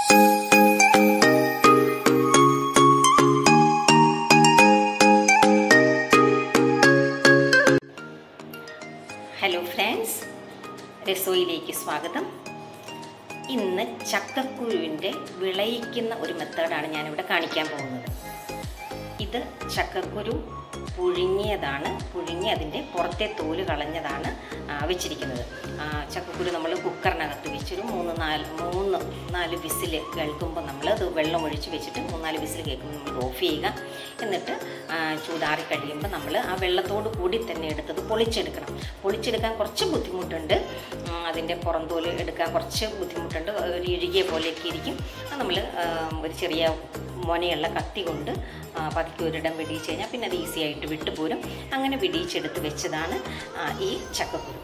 hello friends രസോയിലേക്ക് സ്വാഗതം ഇന്ന് ചക്കക്കുരുവിൻ്റെ വിളയിക്കുന്ന ഒരു മെത്തേഡാണ് ഞാനിവിടെ കാണിക്കാൻ പോകുന്നത് ഇത് ചക്കക്കുരു പുഴുങ്ങിയതാണ് പുഴുങ്ങി അതിൻ്റെ പുറത്തെ തോല് കളഞ്ഞതാണ് ആ, വെച്ചിരിക്കുന്നത് ആ, ചക്കക്കുരു നമ്മൾ കുക്കറിനകത്ത് വെച്ചൊരു മൂന്ന് നാല് മൂന്ന് നാല് വിസിൽ കേൾക്കുമ്പോൾ നമ്മൾ അത് വെള്ളം ഒഴിച്ച് വെച്ചിട്ട് മൂന്നാല് വിസിൽ കേൾക്കുമ്പോൾ നമ്മൾ ഓഫ് ചെയ്യുക എന്നിട്ട് ആ, ചൂടാറി കഴിയുമ്പോൾ നമ്മൾ ആ വെള്ളത്തോട് കൂടി തന്നെ എടുത്തത് പൊളിച്ചെടുക്കണം പൊളിച്ചെടുക്കാൻ കുറച്ച് ബുദ്ധിമുട്ടുണ്ട് ഉം, അതിൻ്റെ പുറന്തോല് എടുക്കാൻ കുറച്ച് ബുദ്ധിമുട്ടുണ്ട് ഒരു ഇഴുകിയ പോലെയൊക്കെ ഇരിക്കും അത് നമ്മൾ ഒരു ചെറിയ മൊനയുള്ള കത്തി കൊണ്ട് ആ, പതുക്കെ ഒരിടം വെടിയിച്ച് കഴിഞ്ഞാൽ പിന്നെ അത് ഈസി ആയിട്ട് വിട്ടുപോരും അങ്ങനെ വെടിയിച്ചെടുത്ത് വെച്ചതാണ് ആ, ഈ ചക്കക്കുരു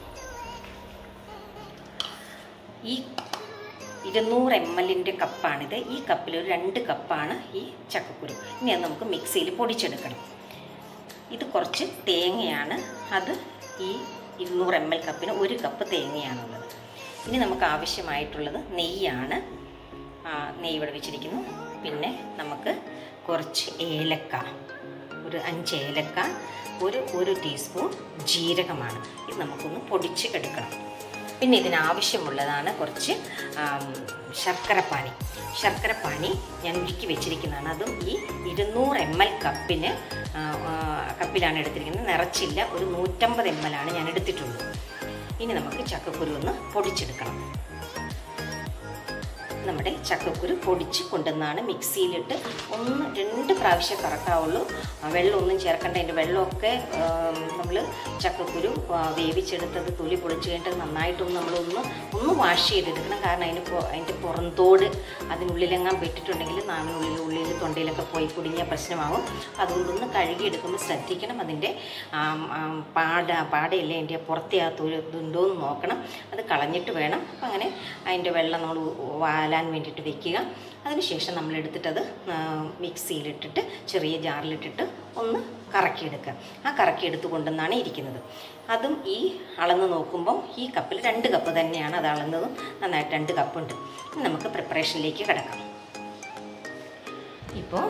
ഈ ഇരുന്നൂറ് എം എല്ലിൻ്റെ കപ്പാണിത് ഈ കപ്പിൽ ഒരു രണ്ട് കപ്പാണ് ഈ ചക്കക്കുരു ഇനി അത് നമുക്ക് മിക്സിയിൽ പൊടിച്ചെടുക്കണം ഇത് കുറച്ച് തേങ്ങയാണ് അത് ഈ ഇരുന്നൂറ് എം എൽ കപ്പിന് ഒരു കപ്പ് തേങ്ങയാണുള്ളത് ഇനി നമുക്ക് ആവശ്യമായിട്ടുള്ളത് നെയ്യാണ് ആ, നെയ്യ് ഇവിടെ വെച്ചിരിക്കുന്നു പിന്നെ നമുക്ക് കുറച്ച് ഏലക്ക ഒരു അഞ്ച് ഏലക്ക ഒരു ഒരു ടീസ്പൂൺ ജീരകമാണ് ഇത് നമുക്കൊന്ന് പൊടിച്ച് എടുക്കണം പിന്നെ ഇതിനാവശ്യമുള്ളതാണ് കുറച്ച് ആം, ശർക്കരപ്പാനി ശർക്കരപ്പാനി ഞാൻ ഉരുക്കി വെച്ചിരിക്കുന്നതാണ് അതും ഈ ഇരുന്നൂറ് എം എൽ കപ്പിന് ആ, ആ, കപ്പിലാണ് എടുത്തിരിക്കുന്നത് നിറച്ചില്ല ഒരു നൂറ്റമ്പത് എം എൽ ആണ് ഞാൻ എടുത്തിട്ടുള്ളൂ ഇനി നമുക്ക് ചക്കക്കുരു ഒന്ന് പൊടിച്ചെടുക്കണം നമ്മുടെ ചക്കക്കുരു പൊടിച്ച് കൊണ്ടുവന്നാണ് മിക്സിയിലിട്ട് ഒന്ന് രണ്ട് പ്രാവശ്യം കറക്കാവുള്ളൂ ആ, വെള്ളമൊന്നും ചേർക്കേണ്ട അതിൻ്റെ വെള്ളമൊക്കെ നമ്മൾ ചക്കക്കുരു ആ, വേവിച്ചെടുത്തത് തൊലി പൊളിച്ച് കഴിഞ്ഞിട്ട് നന്നായിട്ടൊന്ന് നമ്മളൊന്ന് ഒന്ന് വാഷ് ചെയ്തെടുക്കണം കാരണം അതിന് പൊ- അതിൻ്റെ പുറന്തോട് അതിനുള്ളിലെങ്ങാൻ പെട്ടിട്ടുണ്ടെങ്കിൽ നാവിനുള്ളിൽ ഉള്ളിൽ തൊണ്ടയിലൊക്കെ പോയി കുടുങ്ങിയ പ്രശ്നമാകും അതുകൊണ്ടൊന്ന് കഴുകിയെടുക്കുമ്പോൾ ശ്രദ്ധിക്കണം അതിൻ്റെ ആം, ആം, പാട പാടയില്ലേ അതിൻ്റെ പുറത്തെ ആ തൊഴി ഇതുണ്ടോ എന്ന് നോക്കണം അത് കളഞ്ഞിട്ട് വേണം അപ്പം അങ്ങനെ അതിൻ്റെ വെള്ളം നമ്മൾ വാലാൻ വേണ്ടിയിട്ട് വെക്കുക അതിനുശേഷം നമ്മൾ എടുത്തിട്ടത് ആ, മിക്സിയിലിട്ടിട്ട് ചെറിയ ജാറിലിട്ടിട്ട് ഒന്ന് കറക്കിയെടുക്കുക ആ കറക്കിയെടുത്ത് കൊണ്ടെന്നാണ് ഇരിക്കുന്നത് അതും ഈ അളന്ന് നോക്കുമ്പോൾ ഈ കപ്പിൽ രണ്ട് കപ്പ് തന്നെയാണ് അത് അളന്നതും നന്നായിട്ട് രണ്ട് കപ്പുണ്ട് ഇനി നമുക്ക് പ്രിപ്പറേഷനിലേക്ക് കിടക്കാം ഇപ്പോൾ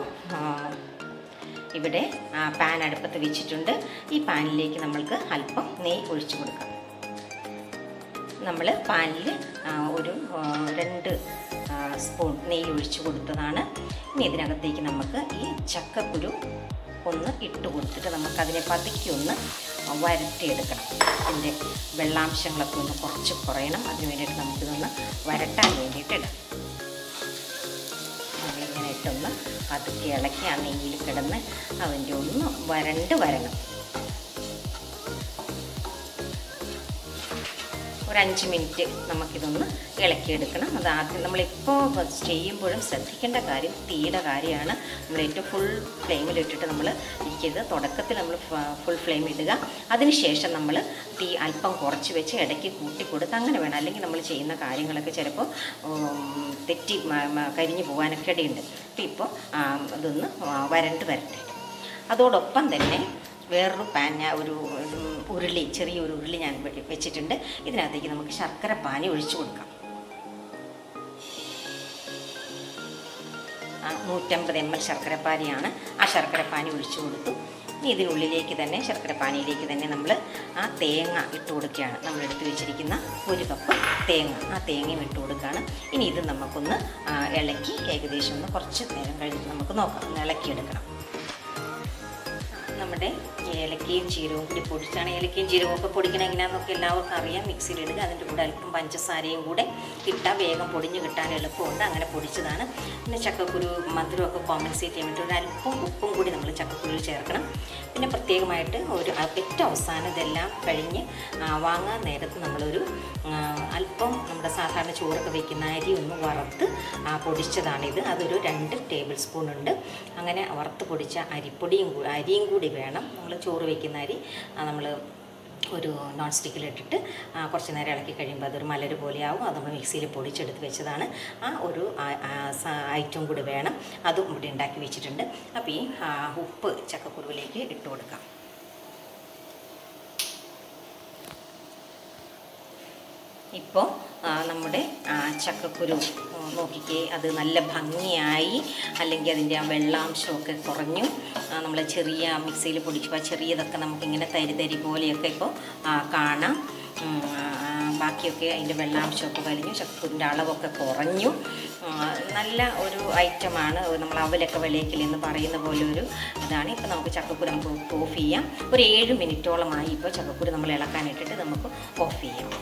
ഇവിടെ ആ, പാൻ അടുപ്പത്ത് വെച്ചിട്ടുണ്ട് ഈ പാനിലേക്ക് നമ്മൾക്ക് അല്പം നെയ്യ് ഒഴിച്ചു കൊടുക്കാം നമ്മൾ പാനിൽ ഒരു ആ, രണ്ട് ആ, സ്പൂൺ നെയ്യ് ഒഴിച്ചു കൊടുത്തതാണ് ഇനി ഇതിനകത്തേക്ക് നമുക്ക് ഈ ചക്കക്കുരു ഒന്ന് ഇട്ട് കൊടുത്തിട്ട് നമുക്കതിനെ പതുക്കി ഒന്ന് വരട്ടിയെടുക്കണം ഇതിൻ്റെ വെള്ളാംശങ്ങളൊക്കെ ഒന്ന് കുറച്ച് കുറയണം അതിന് വേണ്ടിയിട്ട് നമുക്കിതൊന്ന് വരട്ടാൻ വേണ്ടിയിട്ട് ഇടാം നമ്മളിങ്ങനെ ഇട്ടൊന്ന് പതുക്കെ ഇളക്കി ആ നെയ്യിൽ കിടന്ന് അതിൻ്റെ ഒന്ന് വരണ്ട് വരണം ഒരു അഞ്ച് മിനിറ്റ് നമുക്കിതൊന്ന് ഇളക്കിയെടുക്കണം അത് ആദ്യം നമ്മളിപ്പോൾ ചെയ്യുമ്പോഴും ശ്രദ്ധിക്കേണ്ട കാര്യം തീയുടെ കാര്യമാണ് നമ്മൾ ഏറ്റവും ഫുൾ ഫ്ലെയിമിലിട്ടിട്ട് നമ്മൾ ഇരിക്കരുത് തുടക്കത്തിൽ നമ്മൾ ഫുൾ ഫ്ലെയിം ഇടുക അതിനുശേഷം നമ്മൾ തീ അല്പം കുറച്ച് വെച്ച് ഇടയ്ക്ക് കൂട്ടി കൊടുത്ത് അങ്ങനെ വേണം അല്ലെങ്കിൽ നമ്മൾ ചെയ്യുന്ന കാര്യങ്ങളൊക്കെ ചിലപ്പോൾ ഉം, തെറ്റി മ- മ- കരിഞ്ഞു പോകാനൊക്കെ ഇടയുണ്ട് അപ്പോൾ ഇപ്പോൾ ആ, ഇതൊന്ന് വരണ്ട് വരട്ടെ അതോടൊപ്പം തന്നെ വേറൊരു പാൻ ഞാൻ ഒരു ഒരു ഉരുളി ചെറിയൊരു ഉരുളി ഞാൻ വെ- വെച്ചിട്ടുണ്ട് ഇതിനകത്തേക്ക് നമുക്ക് ശർക്കര പാനി ഒഴിച്ചു കൊടുക്കാം ആ, നൂറ്റമ്പത് എം എൽ ശർക്കരപ്പാനിയാണ് ആ ശർക്കരപ്പാനി ഒഴിച്ചു കൊടുത്തു ഇനി ഇതിനുള്ളിലേക്ക് തന്നെ ശർക്കരപ്പാനിയിലേക്ക് തന്നെ നമ്മൾ ആ തേങ്ങ ഇട്ട് കൊടുക്കുകയാണ് നമ്മൾ എടുത്ത് വെച്ചിരിക്കുന്ന ഒരു കപ്പ് തേങ്ങ ആ തേങ്ങയും ഇട്ട് കൊടുക്കുകയാണ് ഇനി ഇത് നമുക്കൊന്ന് ആ, ഇളക്കി ഏകദേശം ഒന്ന് കുറച്ച് നേരം കഴിഞ്ഞ് നമുക്ക് നോക്കാം ഒന്ന് ഇളക്കിയെടുക്കണം നമ്മുടെ ഏലക്കയും ജീരകവും കൂടി പൊടിച്ചാണ് ഏലക്കയും ജീരകവും ഒക്കെ പൊടിക്കണം എങ്ങനെയാണെന്നൊക്കെ എല്ലാവർക്കും അറിയാം മിക്സിയിലിടുക അതിൻ്റെ കൂടെ അല്പം പഞ്ചസാരയും കൂടെ ഇട്ടാൽ വേഗം പൊടിഞ്ഞ് കിട്ടാൻ എളുപ്പമുണ്ട് അങ്ങനെ പൊടിച്ചതാണ് പിന്നെ ചക്കക്കുരു മധുരമൊക്കെ കോമ്പൻസേറ്റ് ചെയ്യാൻ വേണ്ടി ഒരു അല്പം ഉപ്പും കൂടി നമ്മൾ ചക്കക്കുരുവിൽ ചേർക്കണം പിന്നെ പ്രത്യേകമായിട്ട് ഒരു അ- ഏറ്റവും അവസാനം ഇതെല്ലാം കഴിഞ്ഞ് ആ, വാങ്ങാൻ നേരത്ത് നമ്മളൊരു ആ, അല്പം നമ്മുടെ സാധാരണ ചോറൊക്കെ വെക്കുന്ന അരി ഒന്ന് വറുത്ത് ആ, പൊടിച്ചതാണിത് അതൊരു രണ്ട് ടേബിൾ സ്പൂൺ ഉണ്ട് അങ്ങനെ വറുത്ത് പൊടിച്ച അരിപ്പൊടിയും കൂ- അരിയും കൂടി വേണം നമ്മൾ ചോറ് വെക്കുന്ന അരി നമ്മൾ ഒരു നോൺ സ്റ്റിക്കിലിട്ടിട്ട് ആ, കുറച്ച് നേരം ഇളക്കി കഴിയുമ്പോൾ അതൊരു മലര് പോലെയാവും അത് നമ്മൾ മിക്സിയിൽ പൊടിച്ചെടുത്ത് വെച്ചതാണ് ആ ഒരു ഐറ്റം കൂടി വേണം അതും ഇവിടെ ഉണ്ടാക്കി വെച്ചിട്ടുണ്ട് അപ്പോൾ ഈ ആ, ഉപ്പ് ചക്കക്കുരുവിലേക്ക് ഇട്ട് കൊടുക്കാം ഇപ്പോൾ നമ്മുടെ ആ, ചക്കക്കുരു ആ, നോക്കിക്കേ അത് നല്ല ഭംഗിയായി അല്ലെങ്കിൽ അതിൻ്റെ ആ വെള്ളാംശമൊക്കെ കുറഞ്ഞു നമ്മൾ ചെറിയ മിക്സിയിൽ പൊടിച്ചപ്പോൾ ചെറിയതൊക്കെ നമുക്കിങ്ങനെ തരി തരി പോലെയൊക്കെ ഇപ്പോൾ കാണാം ഉം, ആ, ബാക്കിയൊക്കെ അതിൻ്റെ വെള്ളാംശമൊക്കെ വലിഞ്ഞു ചക്കക്കുരിൻ്റെ അളവൊക്കെ കുറഞ്ഞു ആ, നല്ല ഒരു ഐറ്റമാണ് നമ്മൾ അവലൊക്കെ വിലയ്ക്കൽ എന്ന് പറയുന്ന പോലെ ഒരു ഇതാണ് ഇപ്പോൾ നമുക്ക് ചക്കക്കുരു നമുക്ക് ഓഫ് ചെയ്യാം ഒരു ഏഴ് മിനിറ്റോളമായി ഇപ്പോൾ ചക്കക്കുരു നമ്മൾ ഇളക്കാനിട്ടിട്ട് നമുക്ക് ഓഫ് ചെയ്യാം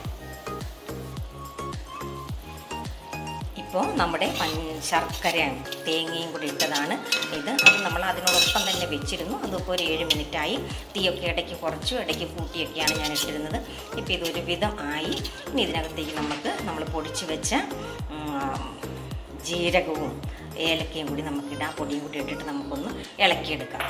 ഇപ്പോൾ നമ്മുടെ പൻ ശർക്കരയും തേങ്ങയും കൂടി ഇട്ടതാണ് ഇത് അത് നമ്മൾ അതിനോടൊപ്പം തന്നെ വെച്ചിരുന്നു അതിപ്പോൾ ഒരു ഏഴ് മിനിറ്റായി തീയൊക്കെ ഇടയ്ക്ക് കുറച്ചു ഇടയ്ക്ക് കൂട്ടിയൊക്കെയാണ് ഞാൻ ഇട്ടിരുന്നത് ഇപ്പോൾ ഇതൊരു വിധം ആയി ഇനി ഇതിനകത്തേക്ക് നമുക്ക് നമ്മൾ പൊടിച്ച് വെച്ച ഉം, ജീരകവും ഏലക്കയും കൂടി നമുക്കിടാം പൊടിയും കൂടി ഇട്ടിട്ട് നമുക്കൊന്ന് ഇളക്കിയെടുക്കാം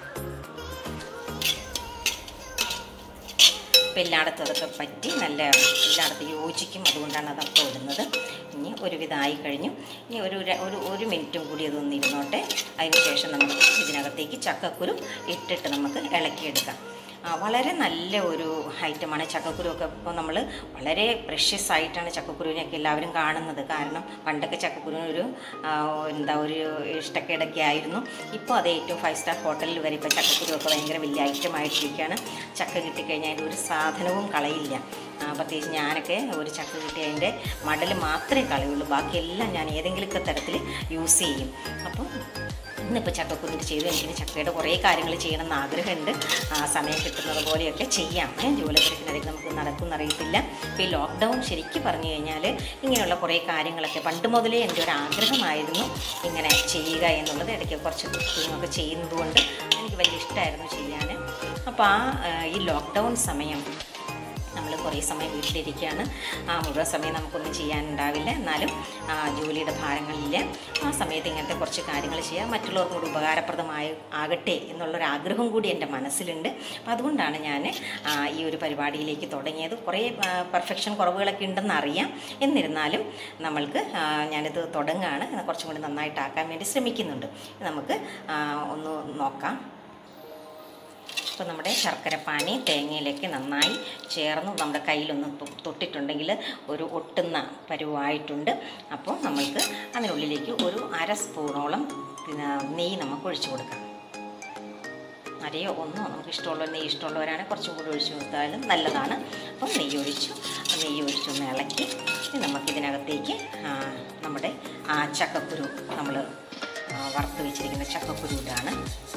ഇപ്പം എല്ലായിടത്തും അതൊക്കെ പറ്റി നല്ല എല്ലായിടത്തും യോജിക്കും അതുകൊണ്ടാണ് അതൊക്കെ ഇടുന്നത് ഇനി ഒരുവിധമായി കഴിഞ്ഞു ഇനി ഒരു ര- ഒരു ഒരു മിനിറ്റും കൂടി അതൊന്ന് ഇരുന്നോട്ടെ അതിന് ശേഷം നമുക്ക് ഇതിനകത്തേക്ക് ചക്കക്കുരു ഇട്ടിട്ട് നമുക്ക് ഇളക്കിയെടുക്കാം ആ, വളരെ നല്ല ഒരു ഐറ്റമാണ് ചക്കക്കുരു ഒക്കെ ഇപ്പോൾ നമ്മൾ വളരെ പ്രഷ്യസ് ആയിട്ടാണ് ചക്കക്കുരുവിനെയൊക്കെ എല്ലാവരും കാണുന്നത് കാരണം പണ്ടൊക്കെ ചക്കക്കുരുവിനൊരു ആ, എന്താ ഒരു ഇഷ്ടക്കേടൊക്കെ ആയിരുന്നു ഇപ്പോൾ അത് ഏറ്റവും ഫൈവ് സ്റ്റാർ ഹോട്ടലിൽ വരെ ഇപ്പോൾ ചക്കക്കുരു ഒക്കെ ഭയങ്കര വലിയ ഐറ്റം ആയിട്ടിരിക്കുകയാണ് ചക്ക കിട്ടിക്കഴിഞ്ഞാൽ അതിൻ്റെ ഒരു സാധനവും കളയില്ല ആ, പ്രത്യേകിച്ച് ഞാനൊക്കെ ഒരു ചക്ക കിട്ടി അതിൻ്റെ മടൽ മാത്രമേ കളയുള്ളൂ ബാക്കിയെല്ലാം ഞാൻ ഏതെങ്കിലുമൊക്കെ തരത്തിൽ യൂസ് ചെയ്യും അപ്പം ഇന്നിപ്പോൾ ചക്കക്കുരുണ്ട് ചെയ്തു എനിക്ക് ചക്കയുടെ കുറേ കാര്യങ്ങൾ ചെയ്യണമെന്ന് ആഗ്രഹമുണ്ട് ആ, സമയം കിട്ടുന്നത് പോലെയൊക്കെ ചെയ്യാം ഏ, ജോലി തിരക്കിനിടയ്ക്ക് നമുക്ക് നടക്കും അറിയത്തില്ല ഇപ്പോൾ ഈ ലോക്ക്ഡൗൺ ശരിക്കും പറഞ്ഞു കഴിഞ്ഞാൽ ഇങ്ങനെയുള്ള കുറേ കാര്യങ്ങളൊക്കെ പണ്ട് മുതലേ എൻ്റെ ഒരു ആഗ്രഹമായിരുന്നു ഇങ്ങനെ ചെയ്യുക എന്നുള്ളത് ഇടയ്ക്ക് കുറച്ച് കുക്കിങ്ങൊക്കെ ചെയ്യുന്നതുകൊണ്ട് എനിക്ക് വലിയ ഇഷ്ടമായിരുന്നു ചെയ്യാൻ അപ്പോൾ ആ ആ, ഈ ലോക്ക്ഡൗൺ സമയം നമ്മൾ കുറേ സമയം വീട്ടിലിരിക്കുകയാണ് ആ മുഴുവൻ സമയം നമുക്കൊന്നും ചെയ്യാനുണ്ടാവില്ല എന്നാലും ആ, ജോലിയുടെ ഭാരങ്ങളില്ല ആ സമയത്ത് ഇങ്ങനത്തെ കുറച്ച് കാര്യങ്ങൾ ചെയ്യാം മറ്റുള്ളവർക്കും കൂടി ഉപകാരപ്രദമായി ആകട്ടെ എന്നുള്ളൊരാഗ്രഹം കൂടി എൻ്റെ മനസ്സിലുണ്ട് അപ്പോൾ അതുകൊണ്ടാണ് ഞാൻ ആ, ഈ ഒരു പരിപാടിയിലേക്ക് തുടങ്ങിയത് കുറേ പെർഫെക്ഷൻ കുറവുകളൊക്കെ ഉണ്ടെന്ന് അറിയാം എന്നിരുന്നാലും നമ്മൾക്ക് ആ, ഞാനിത് തുടങ്ങുകയാണ് കുറച്ചും കൂടി നന്നായിട്ടാക്കാൻ വേണ്ടി ശ്രമിക്കുന്നുണ്ട് നമുക്ക് ആ, ഒന്ന് നോക്കാം ഇപ്പോൾ നമ്മുടെ ശർക്കരപ്പാനി തേങ്ങയിലേക്ക് നന്നായി ചേർന്ന് നമ്മുടെ കയ്യിലൊന്ന് തൊ- തൊട്ടിട്ടുണ്ടെങ്കിൽ ഒരു ഒട്ടുന്ന പരുവായിട്ടുണ്ട് അപ്പോൾ നമ്മൾക്ക് അതിനുള്ളിലേക്ക് ഒരു അര സ്പൂണോളം പിന്നെ നെയ്യ് നമുക്ക് ഒഴിച്ചു കൊടുക്കാം അരയോ ഒന്നോ നമുക്ക് ഇഷ്ടമുള്ള നെയ്യ് ഇഷ്ടമുള്ളവരാണെങ്കിൽ കുറച്ചും കൂടി ഒഴിച്ചു കൊടുത്താലും നല്ലതാണ് അപ്പം നെയ്യ് ഒഴിച്ചു ആ നെയ്യ് ഒഴിച്ചൊന്ന് ഇളക്കി ഇനി നമുക്കിതിനകത്തേക്ക് ആ, നമ്മുടെ ആ ചക്കക്കുരു നമ്മൾ വറുത്ത് വെച്ചിരിക്കുന്ന ചക്കക്കുരു ഇടാണ്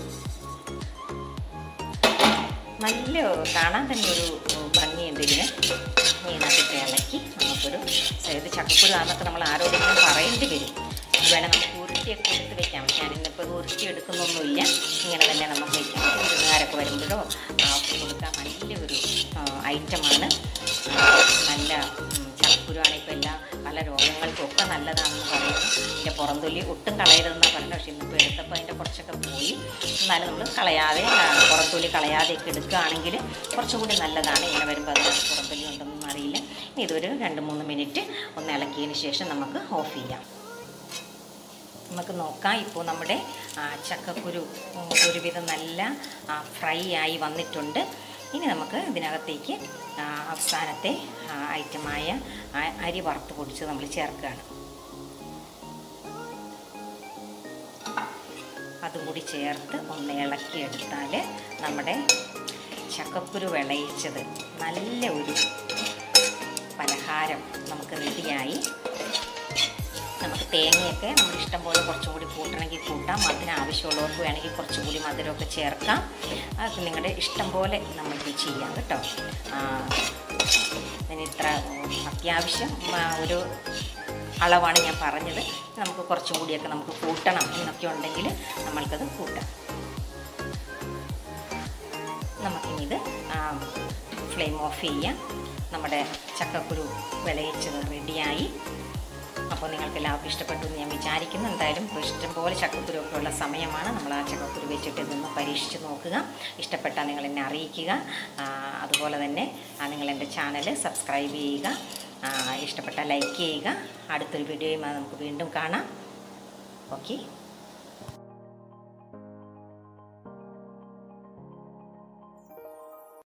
നല്ല കാണാൻ തന്നെ ഒരു ഭംഗിയുണ്ട് ഇതിന് ഇതിനകത്തിട്ട് ഇളക്കി നമുക്കൊരു ഇത് ചക്കക്കുരു ആണെന്നൊക്കെ നമ്മൾ ആരോടെങ്കിലും പറയേണ്ടി വരും ഇത് വേണേൽ നമുക്ക് ഉരുട്ടിയൊക്കെ എടുത്ത് വെക്കാം പക്ഷെ ഞാനിന്നിപ്പോൾ ഇത് ഉരുട്ടി എടുക്കുന്നൊന്നുമില്ല ഇങ്ങനെ തന്നെ നമുക്ക് വയ്ക്കാം വിരുന്നുകാരൊക്കെ വരുമ്പോഴോ ആൾക്ക് കൊടുക്കാൻ നല്ലൊരു ഐറ്റമാണ് നല്ല ഉം, ചക്കക്കുരുവാണ് ഇപ്പോൾ എല്ലാ പല രോഗങ്ങൾക്കും ഒക്കെ നല്ലതാണെന്ന് പറയുന്നു ഇതിൻ്റെ പുറംതൊലി ഒട്ടും കളയരുതെന്നാണ് പറയുന്നത് പക്ഷേ ഇന്നിപ്പോൾ എടുത്തപ്പോൾ അതിൻ്റെ കുറച്ചൊക്കെ പോയി എന്നാലും നമ്മൾ കളയാതെ ആ, പുറത്തൊലി കളയാതെയൊക്കെ എടുക്കുകയാണെങ്കിൽ കുറച്ചും കൂടി നല്ലതാണ് ഇങ്ങനെ വരുമ്പോൾ അതിനകത്ത് പുറത്തൊലി ഉണ്ടെന്നൊന്നും അറിയില്ല ഇനി ഇതൊരു രണ്ട് മൂന്ന് മിനിറ്റ് ഒന്ന് ഇളക്കിയതിന് ശേഷം നമുക്ക് ഓഫ് ചെയ്യാം നമുക്ക് നോക്കാം ഇപ്പോൾ നമ്മുടെ ആ, ചക്കക്കുരു ഉം, ഒരുവിധം നല്ല ആ, ഫ്രൈ ആയി വന്നിട്ടുണ്ട് ഇനി നമുക്ക് ഇതിനകത്തേക്ക് ആ, അവസാനത്തെ ആ, ഐറ്റമായ ആ, അരി വറുത്ത് പൊടിച്ച് നമ്മൾ ചേർക്കുകയാണ് അതും കൂടി ചേർത്ത് ഒന്ന് ഇളക്കിയെടുത്താൽ നമ്മുടെ ചക്കക്കുരു വിളയിച്ചത് നല്ല ഒരു പലഹാരം നമുക്ക് റെഡിയായി നമുക്ക് തേങ്ങയൊക്കെ നമ്മുടെ ഇഷ്ടം പോലെ കുറച്ചും കൂടി കൂട്ടണമെങ്കിൽ കൂട്ടാം അതിന് ആവശ്യമുള്ളവർക്ക് വേണമെങ്കിൽ കുറച്ചും കൂടി മധുരമൊക്കെ ചേർക്കാം അത് നിങ്ങളുടെ ഇഷ്ടം പോലെ നമുക്ക് ചെയ്യാം കേട്ടോ ആ, അതിന് ഇത്ര ഉം, അത്യാവശ്യം ആ, ഒരു അളവാണ് ഞാൻ പറഞ്ഞത് നമുക്ക് കുറച്ചും കൂടിയൊക്കെ നമുക്ക് കൂട്ടണം എന്നൊക്കെ ഉണ്ടെങ്കിൽ നമ്മൾക്കത് കൂട്ടാം നമുക്കിനിത് ഫ്ലെയിം ഓഫ് ചെയ്യാം നമ്മുടെ ചക്കക്കുരു വിളയിച്ചത് റെഡിയായി അപ്പോൾ നിങ്ങൾക്ക് എല്ലാവർക്കും ഇഷ്ടപ്പെട്ടു എന്ന് ഞാൻ വിചാരിക്കുന്നു എന്തായാലും ഇപ്പോൾ ഇഷ്ടംപോലെ ചക്കക്കുരു ഒക്കെ ഉള്ള സമയമാണ് നമ്മൾ ആ ചക്കക്കുരു വെച്ചിട്ട് ഇതൊന്ന് പരീക്ഷിച്ച് നോക്കുക ഇഷ്ടപ്പെട്ടാൽ നിങ്ങൾ എന്നെ അറിയിക്കുക ആ, അതുപോലെ തന്നെ ആ, നിങ്ങൾ എൻ്റെ ചാനൽ സബ്സ്ക്രൈബ് ചെയ്യുക ആ, ഇഷ്ടപ്പെട്ടാൽ ലൈക്ക് ചെയ്യുക അടുത്തൊരു വീഡിയോയുമായി നമുക്ക് വീണ്ടും കാണാം ഓക്കെ